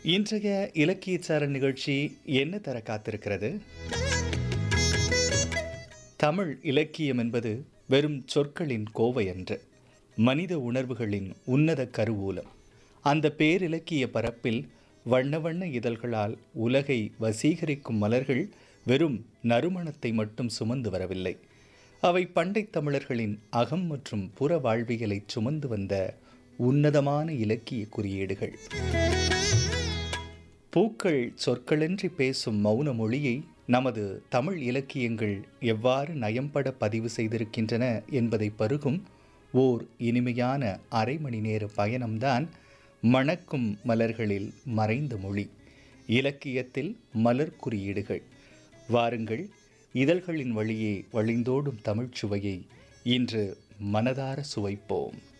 இன்றைய இலக்கியச்சார நிகழ்ச்சி என்ன தர காத்திருக்கிறது தமிழ் இலக்கியம் என்பது வெறும் சொற்களின் கோவை அன்று மனித உணர்வுகளின் உன்னத கருவூலம் அந்த பேரிலக்கிய பரப்பில் வண்ண வண்ண இதழ்களால் உலகை வசீகரிக்கும் மலர்கள் வெறும் நறுமணத்தை மட்டும் சுமந்து வரவில்லை அவை பண்டைத் தமிழர்களின் அகம் மற்றும் புற வாழ்வியலை சுமந்து வந்த உன்னதமான இலக்கிய குறியீடுகள் பூக்கள் சொற்களின்றி பேசும் மௌன மொழியை நமது தமிழ் இலக்கியங்கள் எவ்வாறு நயம்பட பதிவு செய்திருக்கின்றன என்பதை பருகும் ஓர் இனிமையான அரை மணி நேர பயணம்தான் மணக்கும் மலர்களில் மறைந்த மொழி இலக்கியத்தில் மலர் குறியீடுகள் வாருங்கள் இதழ்களின் வழியே வழிந்தோடும் தமிழ்ச் சுவையை இன்று மனதார சுவைப்போம்